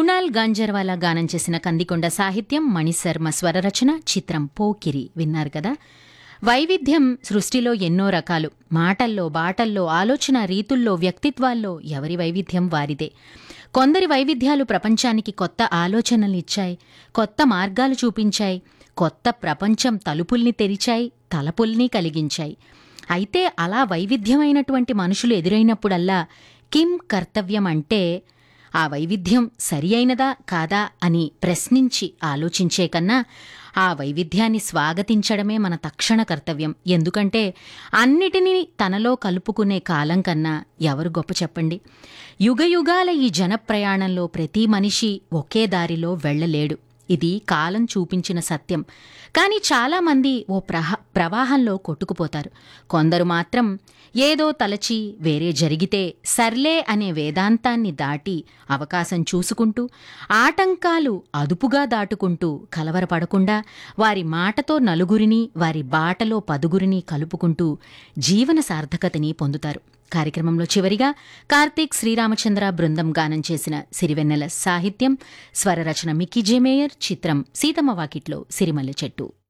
కుణాల్ గాంజర్వాలా గానం చేసిన కందికొండ సాహిత్యం మణిశర్మ స్వరరచన చిత్రం పోకిరి విన్నారు కదా వైవిధ్యం సృష్టిలో ఎన్నో రకాలు మాటల్లో బాటల్లో ఆలోచన రీతుల్లో వ్యక్తిత్వాల్లో ఎవరి వైవిధ్యం వారిదే కొందరి వైవిధ్యాలు ప్రపంచానికి కొత్త ఆలోచనలు ఇచ్చాయి కొత్త మార్గాలు చూపించాయి కొత్త ప్రపంచం తలుపుల్ని తెరిచాయి తలపుల్ని కలిగించాయి అయితే అలా వైవిధ్యమైనటువంటి మనుషులు ఎదురైనప్పుడల్లా కిం కర్తవ్యం అంటే ఆ వైవిధ్యం సరి అయినదా కాదా అని ప్రశ్నించి ఆలోచించే కన్నా ఆ వైవిధ్యాన్ని స్వాగతించడమే మన తక్షణ కర్తవ్యం ఎందుకంటే అన్నిటినీ తనలో కలుపుకునే కాలం కన్నా ఎవరు గొప్ప చెప్పండి యుగయుగాల ఈ జన ప్రయాణంలో ప్రతి మనిషి ఒకే దారిలో వెళ్ళలేడు ఇది కాలం చూపించిన సత్యం కానీ చాలామంది ఓ ప్రహ ప్రవాహంలో కొట్టుకుపోతారు కొందరు మాత్రం ఏదో తలచి వేరే జరిగితే సర్లే అనే వేదాంతాన్ని దాటి అవకాశం చూసుకుంటూ ఆటంకాలు అదుపుగా దాటుకుంటూ కలవరపడకుండా వారి మాటతో నలుగురిని వారి బాటలో పదుగురిని కలుపుకుంటూ జీవన సార్థకతని పొందుతారు కార్యక్రమంలో చివరిగా కార్తీక్ శ్రీరామచంద్ర బృందం గానం చేసిన సిరివెన్నెల సాహిత్యం స్వరరచన మిక్కీ జే మేయర్ చిత్రం సీతమ్మ వాకిట్లో సిరిమల్లె చెట్టు